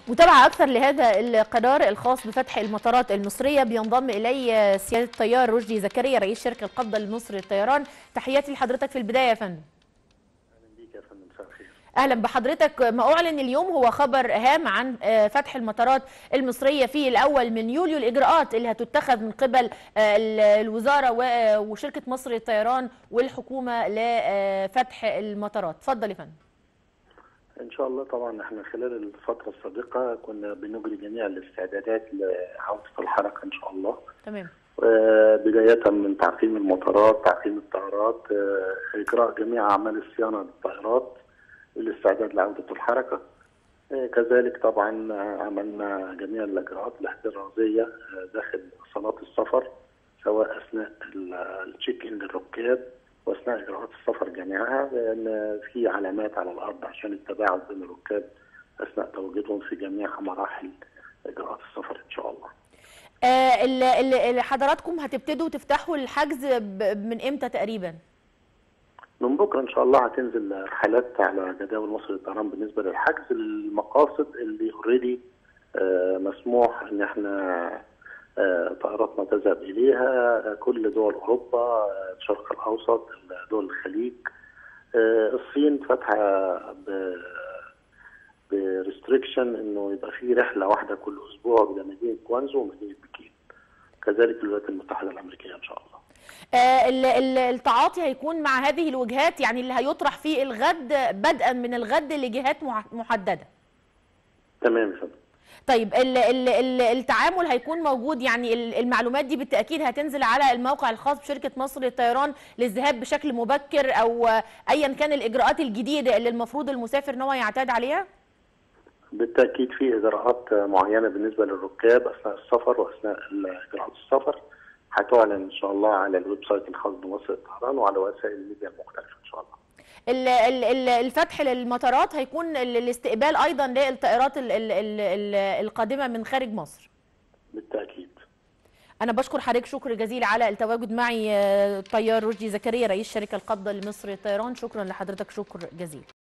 متابعة أكثر لهذا القرار الخاص بفتح المطارات المصرية بينضم إلي سيادة الطيار رشدي زكريا رئيس شركة القبضة المصري للطيران تحياتي لحضرتك في البداية يا فندم اهلا بيك يا فندم مساء الخير أهلا بحضرتك ما أعلن اليوم هو خبر هام عن فتح المطارات المصرية في الأول من يوليو الإجراءات اللي هتتخذ من قبل الوزارة وشركة مصر للطيران والحكومة لفتح المطارات اتفضل يا فندم ان شاء الله طبعا احنا خلال الفتره السابقه كنا بنجري جميع الاستعدادات لعوده الحركه ان شاء الله تمام آه، بدايه من تعقيم المطارات تعقيم الطائرات آه، اجراء جميع اعمال الصيانه للطائرات الاستعداد لعوده الحركه آه، كذلك طبعا عملنا جميع الاجراءات الاحترازيه داخل صالات السفر سواء اثناء التشيك ان للركاب واثناء اجراءات السفر جميعها لان في علامات على الارض عشان التباعد بين الركاب اثناء تواجدهم في جميع مراحل اجراءات السفر ان شاء الله. آه اللي حضراتكم هتبتدوا تفتحوا الحجز من امتى تقريبا؟ من بكره ان شاء الله هتنزل رحلات على جداول مصر للطيران بالنسبه للحجز المقاصد اللي اوريدي آه مسموح ان احنا طائراتنا تذهب اليها كل دول اوروبا الشرق الاوسط دول الخليج الصين فاتحه بريستريكشن انه يبقى في رحله واحده كل اسبوع الى مدينه كوانزو ومدينه بكين كذلك الولايات المتحده الامريكيه ان شاء الله التعاطي هيكون مع هذه الوجهات يعني اللي هيطرح في الغد بدءا من الغد لجهات محدده تمام يا فندم طيب ال ال ال التعامل هيكون موجود يعني المعلومات دي بالتاكيد هتنزل على الموقع الخاص بشركه مصر للطيران للذهاب بشكل مبكر او ايا كان الاجراءات الجديده اللي المفروض المسافر ان هو يعتاد عليها بالتاكيد في اجراءات معينه بالنسبه للركاب اثناء السفر واثناء اجراءات السفر هتعلن ان شاء الله على الويب سايت الخاص بمصر للطيران وعلى وسائل الميديا المختلفه ان شاء الله الفتح للمطارات هيكون الاستقبال ايضا للطائرات القادمه من خارج مصر بالتاكيد انا بشكر حضرتك شكر جزيل على التواجد معي طيار رشدي زكريا رئيس شركه القبضه لمصر للطيران شكرا لحضرتك شكر جزيل